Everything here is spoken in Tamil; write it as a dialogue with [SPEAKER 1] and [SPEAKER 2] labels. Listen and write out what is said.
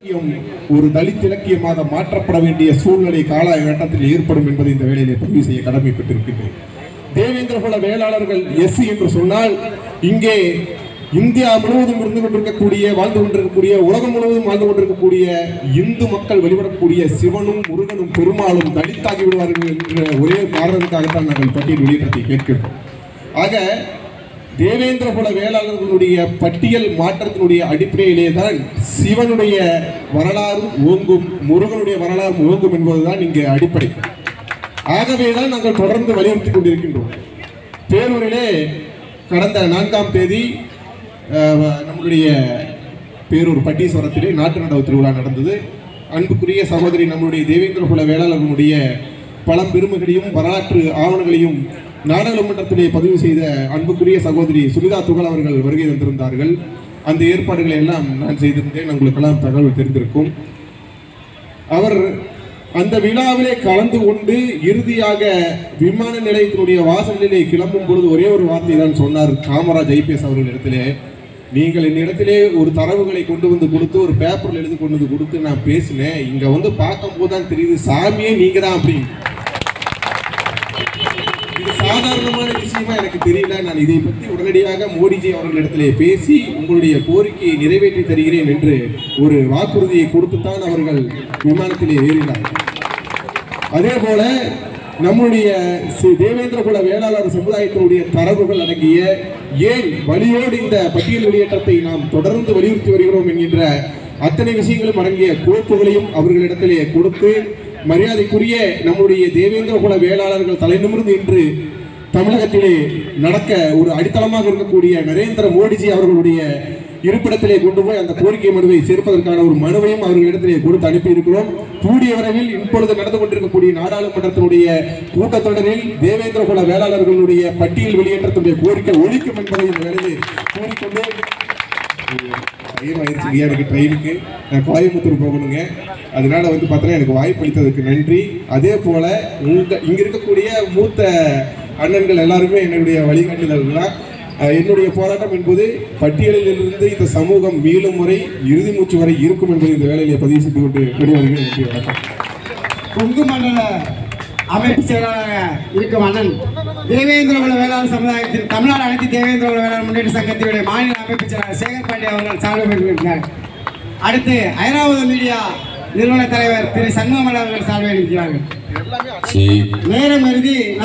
[SPEAKER 1] இலக்கியம் ஒரு தலித் இலக்கியமாக மாற்றப்பட வேண்டிய சூழ்நிலை காலகட்டத்தில் ஏற்படும் என்பதை இந்த வேளையிலே பதிவு செய்ய கடமைப்பட்டிருக்கின்றேன் தேவேந்திர குல வேளாளர்கள் எஸ் என்று சொன்னால் இங்கே இந்தியா முழுவதும் இருந்து கொண்டிருக்கக்கூடிய வாழ்ந்து கொண்டிருக்கக்கூடிய உலகம் முழுவதும் வாழ்ந்து கொண்டிருக்கக்கூடிய இந்து மக்கள் வழிபடக்கூடிய சிவனும் முருகனும் பெருமாளும் தலித்தாகி விடுவார்கள் என்ற ஒரே காரணத்துக்காகத்தான் நாங்கள் பட்டியல் வெளியிட்டத்தை கேட்கின்றோம் ஆக தேவேந்திர குல வேளாளர்களுடைய பட்டியல் மாற்றத்தினுடைய அடிப்படையிலே தான் சிவனுடைய வரலாறும் ஓங்கும் முருகனுடைய வரலாறும் ஓங்கும் என்பதுதான் இங்கே அடிப்படை ஆகவேதான் நாங்கள் தொடர்ந்து வலியுறுத்தி கொண்டிருக்கின்றோம் பேரூரிலே கடந்த நான்காம் தேதி அஹ், நம்முடைய பேரூர் பட்டீஸ்வரத்திலே நாட்டு நடவு திருவிழா நடந்தது அன்புக்குரிய சகோதரி நம்முடைய தேவேந்திர குல வேளாளர்களுடைய பல பெருமைகளையும் வரலாற்று ஆவணங்களையும் நாடாளுமன்றத்திலே பதிவு செய்த அன்புக்குரிய சகோதரி சுமிதா துகள் அவர்கள் வருகை தந்திருந்தார்கள் அந்த ஏற்பாடுகளை எல்லாம் நான் செய்திருந்தேன் உங்களுக்கெல்லாம் தகவல் தெரிந்திருக்கும் அவர் அந்த விழாவிலே கலந்து கொண்டு இறுதியாக விமான நிலையத்தினுடைய வாசலிலே கிளம்பும் பொழுது ஒரே ஒரு வார்த்தை தான் சொன்னார் காமராஜ் ஐபிஎஸ் அவர்கள் இடத்திலே நீங்கள் என்னிடத்திலே ஒரு தரவுகளை கொண்டு வந்து கொடுத்து ஒரு பேப்பரில் எழுதி கொண்டு வந்து கொடுத்து நான் பேசினேன் இங்க வந்து பார்க்கும்போது தான் தெரியுது சாமியே நீங்க தான் அப்படின்னு இது சாதாரணமான விஷயமா எனக்கு தெரியல நான் இதை பற்றி உடனடியாக மோடிஜி அவர்களிடத்திலே பேசி உங்களுடைய கோரிக்கையை நிறைவேற்றி தருகிறேன் என்று ஒரு வாக்குறுதியை கொடுத்துத்தான் அவர்கள் விமானத்திலே ஏறினார்கள் அதே போல நம்முடைய சி- தேவேந்திர குல வேளாளர் சமுதாயத்தினுடைய தரவுகள் அடங்கிய ஏன் வழியோடு இந்த பட்டியல் வெளியேற்றத்தை நாம் தொடர்ந்து வலியுறுத்தி வருகிறோம் என்கின்ற அத்தனை விஷயங்களும் அடங்கிய கோப்புகளையும் அவர்களிடத்திலே கொடுத்து மரியாதைக்குரிய நம்முடைய தேவேந்திர குல வேளாளர்கள் தலைநிமிர்ந்து இன்று தமிழகத்திலே நடக்க ஒரு அடித்தளமாக இருக்கக்கூடிய நரேந்திர மோடிஜி அவர்களுடைய இருப்பிடத்திலே கொண்டு போய் அந்த கோரிக்கை மனுவை சேர்ப்பதற்கான ஒரு மனுவையும் அவர்களிடத்திலே கொடுத்து அனுப்பி இருக்கிறோம் கூடிய விரைவில் இப்பொழுது நடந்து கொண்டிருக்கக்கூடிய நாடாளுமன்றத்தினுடைய கூட்டத்தொடரில் தேவேந்திர குல வேளாளர்களுடைய பட்டியல் வெளியேற்றத்துடைய கோரிக்கை ஒழிக்கும் என்பதை இந்த வேளையில் கூறிக்கொண்டு டைம் ஆயிடுச்சு ஐயா எனக்கு ட்ரெயினுக்கு நான் கோயம்புத்தூர் போகணுங்க அதனால வந்து பார்த்தோன்னா எனக்கு வாய்ப்பு அளித்ததுக்கு நன்றி அதே போல உங்க இங்க இருக்கக்கூடிய மூத்த அண்ணன்கள் எல்லாருமே என்னுடைய வழிகாட்டுதல் தான் அஹ், என்னுடைய போராட்டம் என்பது பட்டியலில் இருந்து இந்த சமூகம் மீளும் முறை இறுதி மூச்சு வரை இருக்கும் என்பதை இந்த வேலையிலே பதிவு செய்து கொண்டு விடைபெறுகிறேன் நன்றி வணக்கம்
[SPEAKER 2] கொங்கு மண்டல அமைப்பு செயலாளராக இருக்கும் அண்ணன் தேவேந்திர குல வேளாண் சமுதாயத்தில் தமிழ்நாடு அனைத்து தேவேந்திர குல வேளாண் முன்னேற்ற சங்கத்தினுடைய மாநில அமைப்பு செயலாளர் சேகர் பாண்டிய அவர்கள் சால்வை பெறுகிறார் அடுத்து ஐராவத மீடியா நிறுவன தலைவர் திரு சண்முகமலர் அவர்கள் சால்வை அளிக்கிறார்கள் நேரம் கருதி